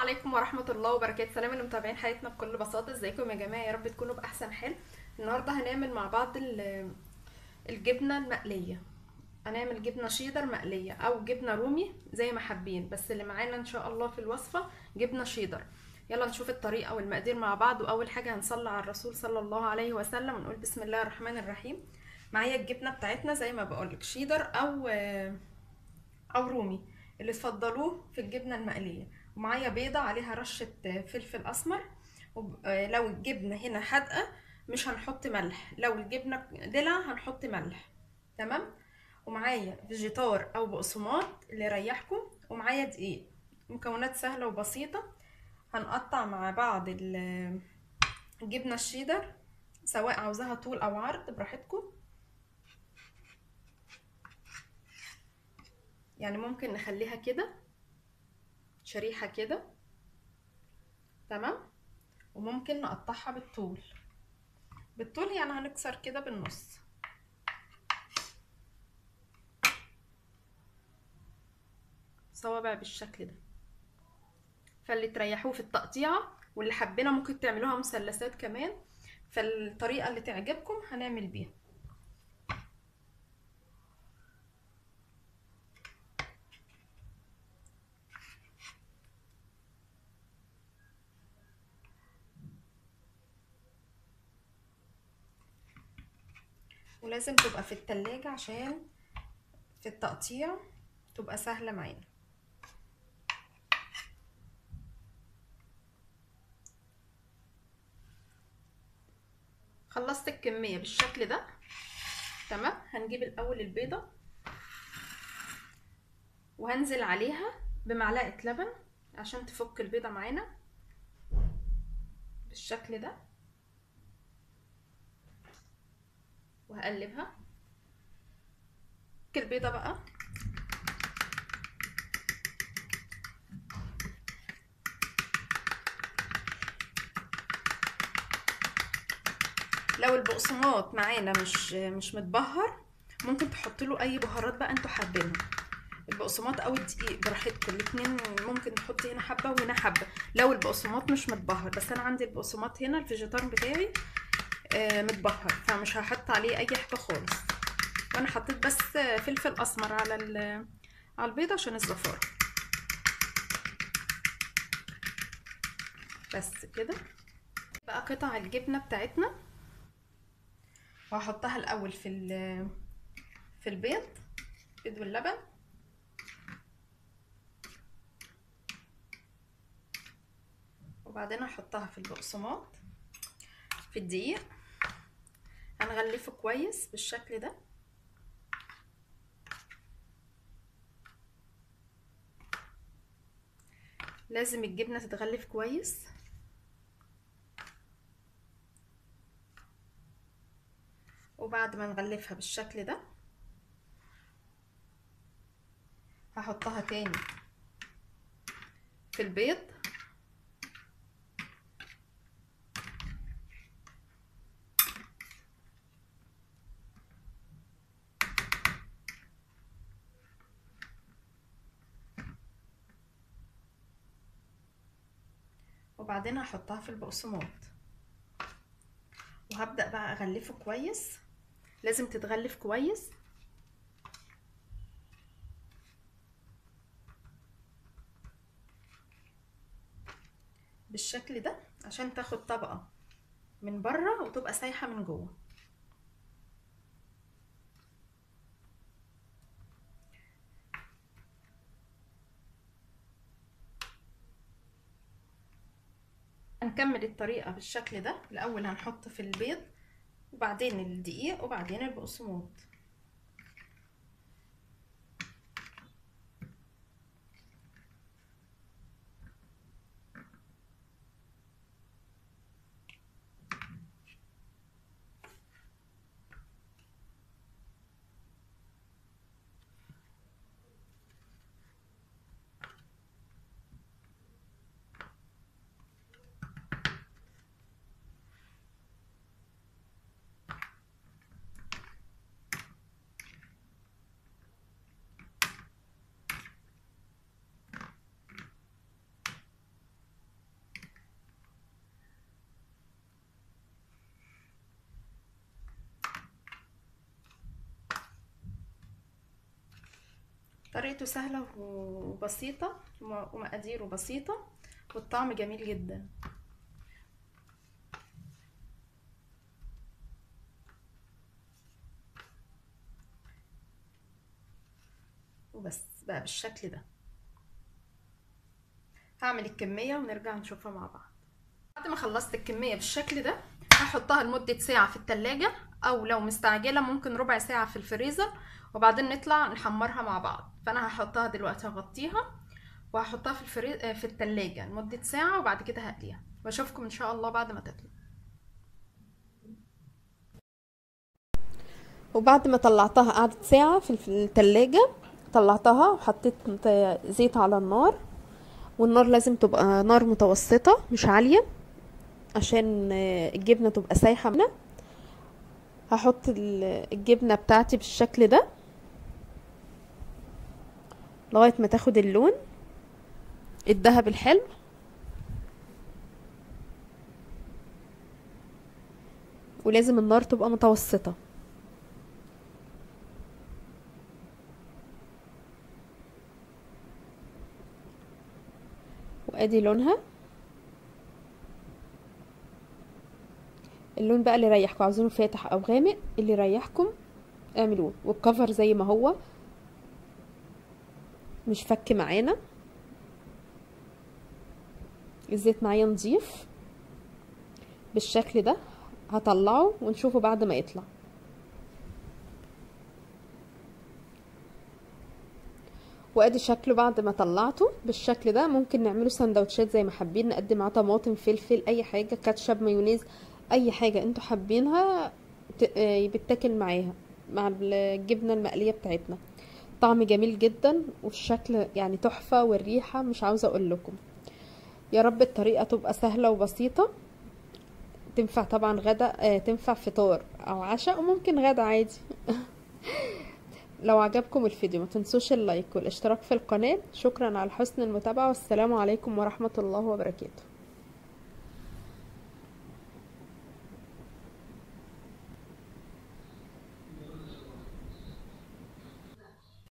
عليكم ورحمة الله وبركاته سلام اللي متابعين حياتنا بكل بساطة ازيكم يا جماعة يا رب تكونوا بأحسن حال النهاردة هنعمل مع بعض ال- الجبنة المقلية هنعمل جبنة شيدر مقلية أو جبنة رومي زي ما حابين بس اللي معانا إن شاء الله في الوصفة جبنة شيدر يلا نشوف الطريقة والمقادير مع بعض وأول حاجة هنصلي على الرسول صلى الله عليه وسلم ونقول بسم الله الرحمن الرحيم معايا الجبنة بتاعتنا زي ما بقولك شيدر أو أو رومي اللي تفضلوه في الجبنة المقلية ومعايا بيضة عليها رشة فلفل أسمر لو الجبنة هنا حادقة مش هنحط ملح لو الجبنة دلع هنحط ملح تمام ومعايا فيجيتار أو بقسماط اللي يريحكم ومعايا دقيق مكونات سهلة وبسيطة هنقطع مع بعض الجبنة الشيدر سواء عاوزاها طول أو عرض براحتكم يعني ممكن نخليها كده شريحة كده تمام وممكن نقطعها بالطول بالطول يعني هنكسر كده بالنص صوابع بالشكل ده فاللي تريحوه في التقطيعة واللي حبينا ممكن تعملوها مثلثات كمان فالطريقة اللي تعجبكم هنعمل بيها ولازم تبقى في التلاجة عشان في التقطيع تبقى سهلة معانا خلصت الكمية بالشكل ده تمام هنجيب الأول البيضة وهنزل عليها بمعلقة لبن عشان تفك البيضة معانا بالشكل ده وهقلبها البيضة بقى لو البقسماط معانا مش مش متبهر ممكن تحطوا له اي بهارات بقى انتوا حابينها البقسماط او الدقيق براحتكم الاتنين ممكن تحطي هنا حبه وهنا حبه لو البقسماط مش متبهر بس انا عندي البقسماط هنا الفيجيتار بتاعي آه متبهر فمش هحط عليه اي حاجه خالص وانا حطيت بس فلفل اسمر على على البيضه عشان الزفاره بس كده بقى قطع الجبنه بتاعتنا وهحطها الاول في في البيض البيض واللبن وبعدين هحطها في البقسماط في الدقيق هنغلفه كويس بالشكل ده لازم الجبنه تتغلف كويس وبعد ما نغلفها بالشكل ده هحطها تاني في البيض وبعدين هحطها في البقسماط وهبدأ بقى اغلفه كويس لازم تتغلف كويس بالشكل ده عشان تاخد طبقة من بره وتبقى سايحة من جوه هنكمل الطريقة بالشكل ده الأول هنحط في البيض وبعدين الدقيق وبعدين البقسماط طريقته سهلة وبسيطة وم- ومقاديره بسيطة والطعم جميل جدا وبس بقى بالشكل ده هعمل الكمية ونرجع نشوفها مع بعض بعد ما خلصت الكمية بالشكل ده هحطها لمدة ساعة في التلاجة او لو مستعجلة ممكن ربع ساعة في الفريزر وبعدين نطلع نحمرها مع بعض فانا هحطها دلوقتي هغطيها وهحطها في الفري... في التلاجة لمدة ساعة وبعد كده هقليها واشوفكم ان شاء الله بعد ما تطلع وبعد ما طلعتها قعدت ساعة في التلاجة طلعتها وحطيت زيت على النار والنار لازم تبقى نار متوسطة مش عالية عشان الجبنة تبقى سايحة منها هحط الجبنة بتاعتي بالشكل ده لغاية ما تاخد اللون الذهب الحلو ولازم النار تبقى متوسطة وادي لونها اللون بقى اللي يريحكم عاوزينه فاتح او غامق اللي يريحكم اعملوه والكفر زي ما هو مش فك معانا الزيت معايا نضيف بالشكل ده هطلعه ونشوفه بعد ما يطلع وادي شكله بعد ما طلعته بالشكل ده ممكن نعمله سندوتشات زي ما حابين نقدم معاه طماطم فلفل اي حاجه كاتشب مايونيز اي حاجه انتوا حابينها بتاكل معاها مع الجبنه المقليه بتاعتنا طعم جميل جدا والشكل يعني تحفه والريحه مش عاوزه اقول لكم يا رب الطريقه تبقى سهله وبسيطه تنفع طبعا غدا آه تنفع فطار او عشاء وممكن غدا عادي لو عجبكم الفيديو ما تنسوش اللايك والاشتراك في القناه شكرا على حسن المتابعه والسلام عليكم ورحمه الله وبركاته